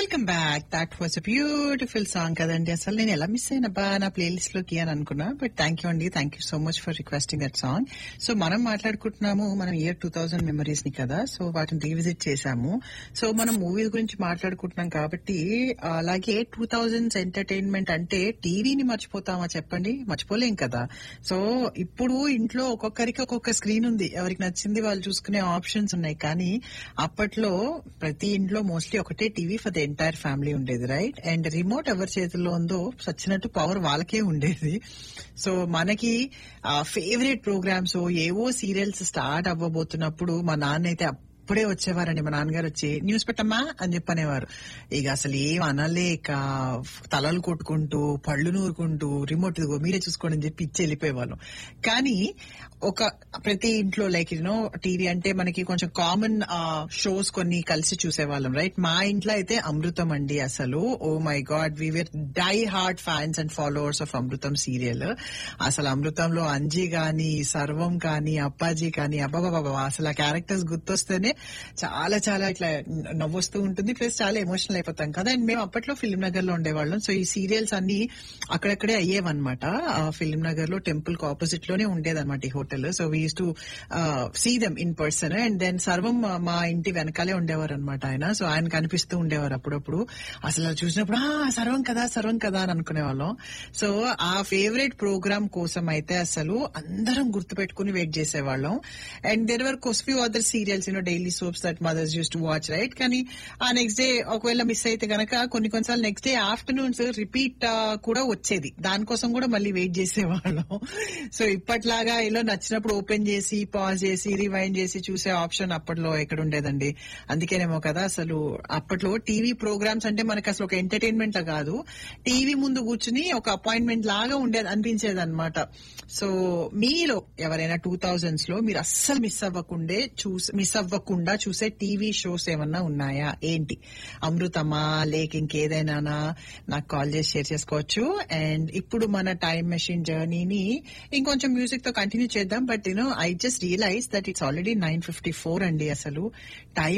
welcome back that was a beautiful song కదండి అసలు నేను ఎలా మిస్ అయినబ్బా నా ప్లేలిస్ట్ లోకి అని అనుకున్నా బట్ థ్యాంక్ యూ అండి thank you so much for requesting that song so మనం మాట్లాడుకుంటున్నాము మనం ఇయర్ టూ థౌసండ్ మెమరీస్ ని కదా సో వాటిని రీవిజిట్ చేశాము సో మనం మూవీస్ గురించి మాట్లాడుకుంటున్నాం కాబట్టి అలాగే టూ థౌజండ్స్ ఎంటర్టైన్మెంట్ అంటే టీవీని మర్చిపోతామా చెప్పండి మర్చిపోలేం కదా సో ఇప్పుడు ఇంట్లో ఒక్కొక్కరికి ఒక్కొక్క స్క్రీన్ ఉంది ఎవరికి నచ్చింది వాళ్ళు చూసుకునే ఆప్షన్స్ ఉన్నాయి కానీ అప్పట్లో ప్రతి ఇంట్లో మోస్ట్లీ ఒకటే TV for the entire family ఉండేది రైట్ అండ్ రిమోట్ ఎవరి చేతుల్లో ఉందో సచ్చినట్టు పవర్ వాళ్ళకే ఉండేది సో మనకి ఫేవరెట్ ప్రోగ్రామ్స్ ఏవో సీరియల్స్ స్టార్ట్ అవ్వబోతున్నప్పుడు మా నాన్న అయితే అప్పుడే వచ్చేవారండి మా నాన్నగారు వచ్చి న్యూస్ పెట్టమ్మా అని చెప్పనేవారు ఇక అసలు ఏం అనలేక తలలు కొట్టుకుంటూ పళ్ళు నూరుకుంటూ రిమోట్ ఇదిగో మీరే చూసుకోండి అని చెప్పి ఇచ్చి వెళ్ళిపోయేవాళ్ళం కానీ ఒక ప్రతి ఇంట్లో లైక్ యూనో టీవీ అంటే మనకి కొంచెం కామన్ షోస్ కొన్ని కలిసి చూసేవాళ్ళం రైట్ మా ఇంట్లో అయితే అమృతం అండి అసలు oh my god we were die hard fans and followers of Amrutham serial అసలు అమృతంలో అంజీ గాని సర్వం కానీ అప్పాజీ కానీ అబ్బాబాబా అసలు ఆ క్యారెక్టర్స్ గుర్తొస్తేనే చాలా చాలా ఇట్లా నవ్వొస్తూ ఉంటుంది ప్లస్ చాలా ఎమోషనల్ అయిపోతాం కదా అండ్ మేము అప్పట్లో ఫిల్మ్ నగర్ లో ఉండేవాళ్ళం సో ఈ సీరియల్స్ అన్ని అక్కడక్కడే అయ్యేవన్నమాట ఫిల్మ్ నగర్ లో టెంపుల్ కి ఆపోజిట్ లోనే ఉండేదన్నమాట ఈ hotel so we to see them in person and then సర్వం మా ఇంటి వెనకాలే ఉండేవారు అనమాట ఆయన సో ఆయన కనిపిస్తూ ఉండేవారు అప్పుడప్పుడు అసలు అది చూసినప్పుడు ఆ సర్వం కదా సర్వం కదా అని అనుకునేవాళ్ళం సో ఆ ఫేవరెట్ ప్రోగ్రామ్ కోసం అయితే అసలు అందరం గుర్తుపెట్టుకుని వెయిట్ చేసేవాళ్ళం and there were course few other serials you know daily soaps that mothers used to watch right కానీ ఆ నెక్స్ట్ డే ఒకవేళ మిస్ అయితే గనక కొన్ని కొన్నిసార్లు నెక్స్ట్ డే ఆఫ్టర్నూన్స్ రిపీట్ కూడా వచ్చేది దానికోసం కూడా మళ్ళీ వెయిట్ చేసేవాళ్ళం సో ఇప్పట్లాగా ఇలా నచ్చినప్పుడు ఓపెన్ చేసి పాజ్ చేసి రివైండ్ చేసి చూసే ఆప్షన్ అప్పట్లో ఎక్కడ ఉండేదండి అందుకేనేమో కదా అసలు అప్పట్లో టీవీ ప్రోగ్రామ్స్ అంటే మనకి అసలు ఒక ఎంటర్టైన్మెంట్ కాదు టీవీ ముందు కూర్చుని ఒక అపాయింట్మెంట్ లాగా ఉండేది అనిపించేది అనమాట సో మీలో ఎవరైనా టూ థౌజండ్స్ లో మీరు అస్సలు మిస్ అవ్వకుండే చూసి మిస్ అవ్వకుండా చూసే టీవీ షోస్ ఏమన్నా ఉన్నాయా ఏంటి అమృతమా లేక ఇంకేదైనా నాకు కాల్ చేసి షేర్ చేసుకోవచ్చు అండ్ ఇప్పుడు మన టైం మెషిన్ జర్నీని ఇంకొంచెం మ్యూజిక్ తో కంటిన్యూ చేద్దాం but you know I just realise that it's already nine fifty four అండి అసలు టైం